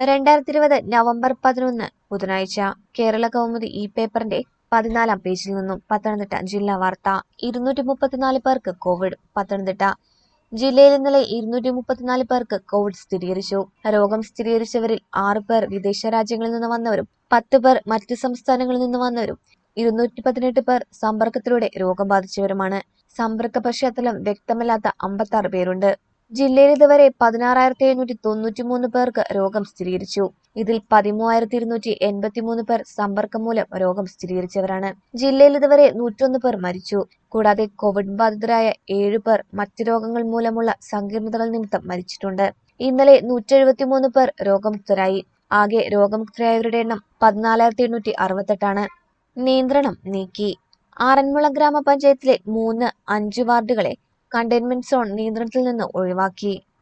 രണ്ടായിരത്തി ഇരുപത് നവംബർ പതിനൊന്ന് ബുധനാഴ്ച കേരള കൗമുദി ഈ പേപ്പറിന്റെ പതിനാലാം പേജിൽ നിന്നും പത്തനംതിട്ട ജില്ലാ വാർത്ത ഇരുന്നൂറ്റി മുപ്പത്തിനാല് പേർക്ക് കോവിഡ് പത്തനംതിട്ട ജില്ലയിൽ ഇന്നലെ ഇരുന്നൂറ്റി മുപ്പത്തിനാല് പേർക്ക് കോവിഡ് സ്ഥിരീകരിച്ചു രോഗം സ്ഥിരീകരിച്ചവരിൽ ആറ് പേർ വിദേശ രാജ്യങ്ങളിൽ നിന്ന് വന്നവരും പത്ത് പേർ മറ്റ് സംസ്ഥാനങ്ങളിൽ നിന്ന് വന്നവരും ഇരുന്നൂറ്റി പതിനെട്ട് പേർ സമ്പർക്കത്തിലൂടെ രോഗം ബാധിച്ചവരുമാണ് സമ്പർക്ക പശ്ചാത്തലം വ്യക്തമല്ലാത്ത അമ്പത്തി പേരുണ്ട് ജില്ലയിൽ ഇതുവരെ പതിനാറായിരത്തി എഴുന്നൂറ്റി തൊണ്ണൂറ്റി മൂന്ന് പേർക്ക് രോഗം സ്ഥിരീകരിച്ചു ഇതിൽ പതിമൂവായിരത്തി ഇരുന്നൂറ്റി എൺപത്തി മൂന്ന് പേർ സമ്പർക്കം മൂലം രോഗം സ്ഥിരീകരിച്ചവരാണ് ജില്ലയിൽ ഇതുവരെ നൂറ്റൊന്ന് പേർ മരിച്ചു കൂടാതെ കോവിഡ് ബാധിതരായ ഏഴ് പേർ മറ്റ് രോഗങ്ങൾ മൂലമുള്ള സങ്കീർണതകൾ നിമിത്തം മരിച്ചിട്ടുണ്ട് ഇന്നലെ നൂറ്റെഴുപത്തിമൂന്ന് പേർ രോഗമുക്തരായി ആകെ രോഗമുക്തരായവരുടെ എണ്ണം പതിനാലായിരത്തി എണ്ണൂറ്റി അറുപത്തെട്ടാണ് നിയന്ത്രണം നീക്കി ആറന്മുള ഗ്രാമപഞ്ചായത്തിലെ മൂന്ന് അഞ്ച് വാർഡുകളെ കണ്ടെയ്ൻമെന്റ് സോൺ നിയന്ത്രണത്തിൽ നിന്ന് ഒഴിവാക്കി